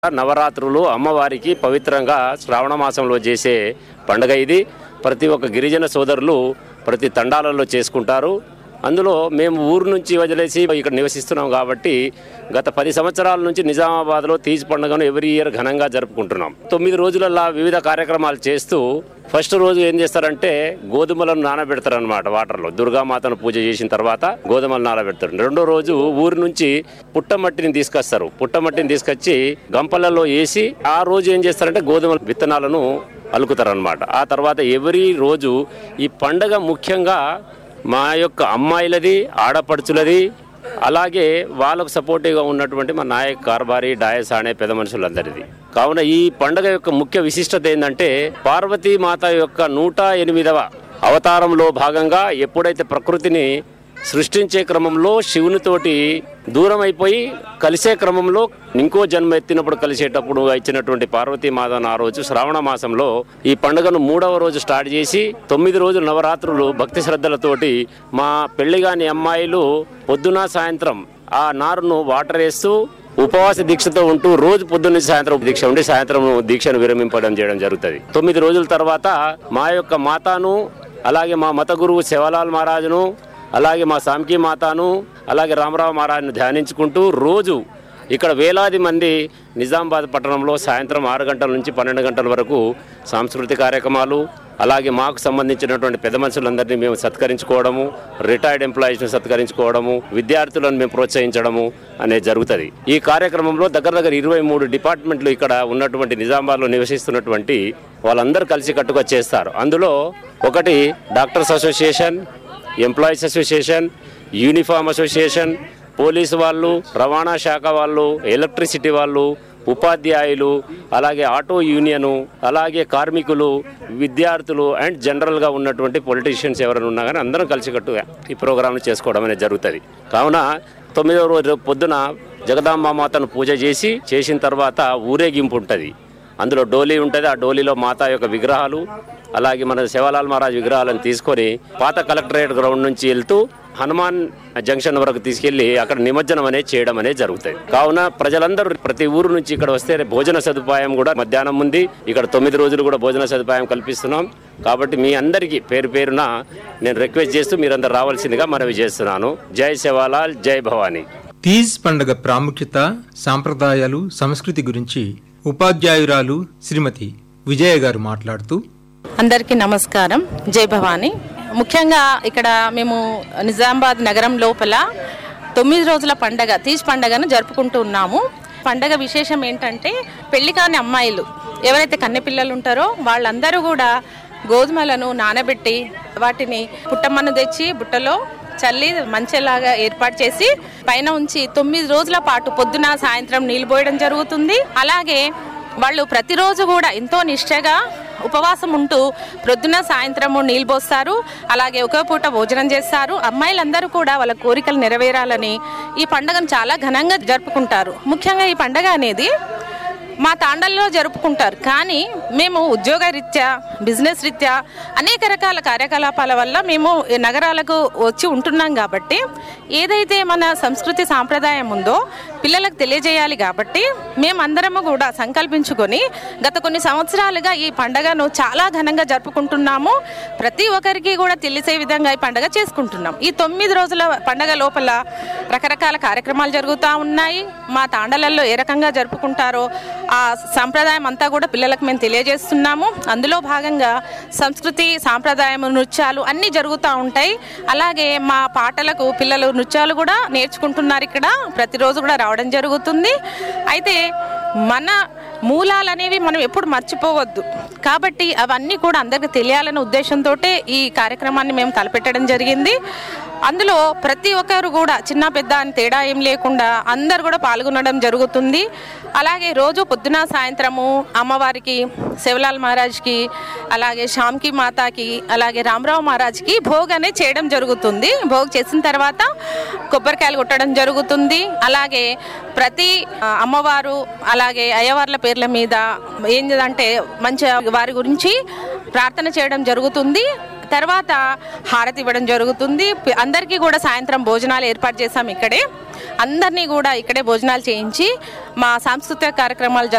నవరాత్రులు అమ్మవారికి పవిత్రంగా శ్రావణ మాసంలో చేసే పండుగ ఇది ప్రతి ఒక్క గిరిజన సోదరులు ప్రతి తండాలలో చేసుకుంటారు అందులో మేము ఊరు నుంచి వదిలేసి ఇక్కడ నివసిస్తున్నాం కాబట్టి గత పది సంవత్సరాల నుంచి నిజామాబాద్లో తీజ్ పండుగను ఎవ్రీ ఇయర్ ఘనంగా జరుపుకుంటున్నాం తొమ్మిది రోజులలో వివిధ కార్యక్రమాలు చేస్తూ ఫస్ట్ రోజు ఏం చేస్తారంటే గోధుమలను నానబెడతారనమాట వాటర్లో దుర్గామాతను పూజ చేసిన తర్వాత గోధుమలు నానబెడతారు రెండో రోజు ఊరి నుంచి పుట్టమట్టిని తీసుకొస్తారు పుట్టమట్టిని తీసుకొచ్చి గంపలలో వేసి ఆ రోజు ఏం చేస్తారంటే గోధుమ విత్తనాలను అలుకుతారనమాట ఆ తర్వాత ఎవరీ రోజు ఈ పండగ ముఖ్యంగా మా యొక్క అమ్మాయిలది ఆడపడుచులది అలాగే వాళ్ళకు సపోర్టివ్గా ఉన్నటువంటి మా నాయక్ కార్బారి డాయస్ అనే పెద్ద మనుషులందరిది కావున ఈ పండుగ యొక్క ముఖ్య విశిష్టత ఏంటంటే పార్వతీ మాత యొక్క నూట ఎనిమిదవ అవతారంలో భాగంగా ఎప్పుడైతే ప్రకృతిని సృష్టించే క్రమంలో శివునితోటి దూరం అయిపోయి కలిసే క్రమంలో ఇంకో జన్మ ఎత్తినప్పుడు కలిసేటప్పుడు ఇచ్చినటువంటి పార్వతీ మాతను ఆ రోజు శ్రావణ మాసంలో ఈ పండుగను మూడవ రోజు స్టార్ట్ చేసి తొమ్మిది రోజులు నవరాత్రులు భక్తి శ్రద్ధలతోటి మా పెళ్లిగాని అమ్మాయిలు పొద్దున సాయంత్రం ఆ నారును వాటర్ వేస్తూ ఉపవాస దీక్షతో ఉంటూ రోజు పొద్దున్న సాయంత్రం దీక్ష ఉండి సాయంత్రం దీక్షను విరమింపడం చేయడం జరుగుతుంది తొమ్మిది రోజుల తర్వాత మా యొక్క మాతాను అలాగే మా మత గురువు శివలాల్ మహారాజును అలాగే మా సాంకీ మాతాను అలాగే రామరావు మహారాజును ధ్యానించుకుంటూ రోజు ఇక్కడ వేలాది మంది నిజామాబాద్ పట్టణంలో సాయంత్రం ఆరు గంటల నుంచి పన్నెండు గంటల వరకు సాంస్కృతిక కార్యక్రమాలు అలాగే మాకు సంబంధించినటువంటి పెద్ద మనుషులందరినీ మేము సత్కరించుకోవడము రిటైర్డ్ ఎంప్లాయీస్ని సత్కరించుకోవడము విద్యార్థులను మేము ప్రోత్సహించడము అనేది జరుగుతుంది ఈ కార్యక్రమంలో దగ్గర దగ్గర ఇరవై మూడు డిపార్ట్మెంట్లు ఇక్కడ ఉన్నటువంటి నిజామాబాద్లో నివసిస్తున్నటువంటి వాళ్ళందరూ కలిసి కట్టుగా చేస్తారు అందులో ఒకటి doctors association employees association uniform association police వాళ్ళు రవాణా శాఖ వాళ్ళు ఎలక్ట్రిసిటీ వాళ్ళు ఉపాధ్యాయులు అలాగే ఆటో యూనియను అలాగే కార్మికులు విద్యార్థులు అండ్ జనరల్గా ఉన్నటువంటి పొలిటీషియన్స్ ఎవరైనా ఉన్నా కానీ అందరం కలిసికట్టుగా ఈ ప్రోగ్రాంను చేసుకోవడం అనేది జరుగుతుంది కావున తొమ్మిదవ రోజు పొద్దున జగదాంబ మాతను పూజ చేసి చేసిన తర్వాత ఊరేగింపు ఉంటుంది అందులో డోలీ ఉంటుంది ఆ డోలీలో మాతా యొక్క విగ్రహాలు అలాగే మన శివలాల్ మహారాజ్ విగ్రహాలను తీసుకొని పాత కలెక్టరేట్ గ్రౌండ్ నుంచి వెళ్తూ హనుమాన్ జంక్షన్ వరకు తీసుకెళ్లి అక్కడ నిమజ్జనం అనేది చేయడం అనేది జరుగుతుంది కావున ప్రజలందరూ ప్రతి ఊరు నుంచి ఇక్కడ వస్తే భోజన సదుపాయం కూడా మధ్యాహ్నం ఉంది ఇక్కడ తొమ్మిది రోజులు కూడా భోజన సదుపాయం కల్పిస్తున్నాం కాబట్టి మీ అందరికీ పేరు పేరున నేను రిక్వెస్ట్ చేస్తూ మీరందరూ రావాల్సిందిగా మనవి చేస్తున్నాను జై శివాలాల్ జై భవానీ తీజ్ పండగ ప్రాముఖ్యత సాంప్రదాయాలు సంస్కృతి గురించి ఉపాధ్యాయురాలు శ్రీమతి విజయ గారు మాట్లాడుతూ అందరికీ నమస్కారం జై భవాని ముఖ్యంగా ఇక్కడ మేము నిజామాబాద్ నగరం లోపల తొమ్మిది రోజుల పండగ తీజ్ పండగను జరుపుకుంటూ ఉన్నాము పండగ విశేషం ఏంటంటే పెళ్లి కాని అమ్మాయిలు ఎవరైతే కన్నెపిల్లలు ఉంటారో వాళ్ళందరూ కూడా గోధుమలను నానబెట్టి వాటిని పుట్టమ్మను తెచ్చి బుట్టలో చల్లి మంచిలాగా ఏర్పాటు చేసి పైన ఉంచి తొమ్మిది రోజుల పాటు పొద్దున సాయంత్రం నీళ్ళు పోయడం జరుగుతుంది అలాగే వాళ్ళు ప్రతిరోజు కూడా ఎంతో నిష్ఠగా ఉపవాసం ఉంటూ ప్రొద్దున సాయంత్రము నీళ్ళు పోస్తారు అలాగే ఒక పూట భోజనం చేస్తారు అమ్మాయిలందరూ కూడా వాళ్ళ కోరికలు నెరవేరాలని ఈ పండుగను చాలా ఘనంగా జరుపుకుంటారు ముఖ్యంగా ఈ పండుగ అనేది మా తాండల్లో జరుపుకుంటారు కానీ మేము ఉద్యోగ రీత్యా బిజినెస్ రీత్యా అనేక రకాల కార్యకలాపాల వల్ల మేము ఈ నగరాలకు వచ్చి ఉంటున్నాం కాబట్టి ఏదైతే మన సంస్కృతి సాంప్రదాయం ఉందో పిల్లలకు తెలియజేయాలి కాబట్టి మేమందరము కూడా సంకల్పించుకొని గత కొన్ని సంవత్సరాలుగా ఈ పండగను చాలా ఘనంగా జరుపుకుంటున్నాము ప్రతి ఒక్కరికి కూడా తెలిసే విధంగా ఈ పండగ చేసుకుంటున్నాం ఈ తొమ్మిది రోజుల పండగ లోపల రకరకాల కార్యక్రమాలు జరుగుతూ ఉన్నాయి మా తాండలలో ఏ రకంగా జరుపుకుంటారో ఆ సాంప్రదాయం అంతా కూడా పిల్లలకు మేము తెలియజేస్తున్నాము అందులో భాగంగా సంస్కృతి సాంప్రదాయం నృత్యాలు అన్నీ జరుగుతూ ఉంటాయి అలాగే మా పాటలకు పిల్లలు నృత్యాలు కూడా నేర్చుకుంటున్నారు ఇక్కడ ప్రతిరోజు కూడా రావడం జరుగుతుంది అయితే మన మూలాలు అనేవి మనం ఎప్పుడు మర్చిపోవద్దు కాబట్టి అవన్నీ కూడా అందరికీ తెలియాలనే ఉద్దేశంతో ఈ కార్యక్రమాన్ని మేము తలపెట్టడం జరిగింది అందులో ప్రతి ఒక్కరు కూడా చిన్న పెద్ద అని తేడా ఏం లేకుండా అందరు కూడా పాల్గొనడం జరుగుతుంది అలాగే రోజు పొద్దున సాయంత్రము అమ్మవారికి శివలాల్ మహారాజ్కి అలాగే శ్యామ్కి మాతాకి అలాగే రామరావు మహారాజ్కి భోగ్ అనేది చేయడం జరుగుతుంది భోగ్ చేసిన తర్వాత కొబ్బరికాయలు కొట్టడం జరుగుతుంది అలాగే ప్రతి ఆ, అమ్మవారు అలాగే అయ్యవార్ల పేర్ల మీద ఏంటంటే మంచి వారి గురించి ప్రార్థన చేయడం జరుగుతుంది తర్వాత హారతి ఇవ్వడం జరుగుతుంది పి- అందరికీ కూడా సాయంత్రం భోజనాలు ఏర్పాటు చేశాం ఇక్కడే అందరినీ కూడా ఇక్కడే భోజనాలు చేయించి మా సాంస్కృతిక కార్యక్రమాలు జరు-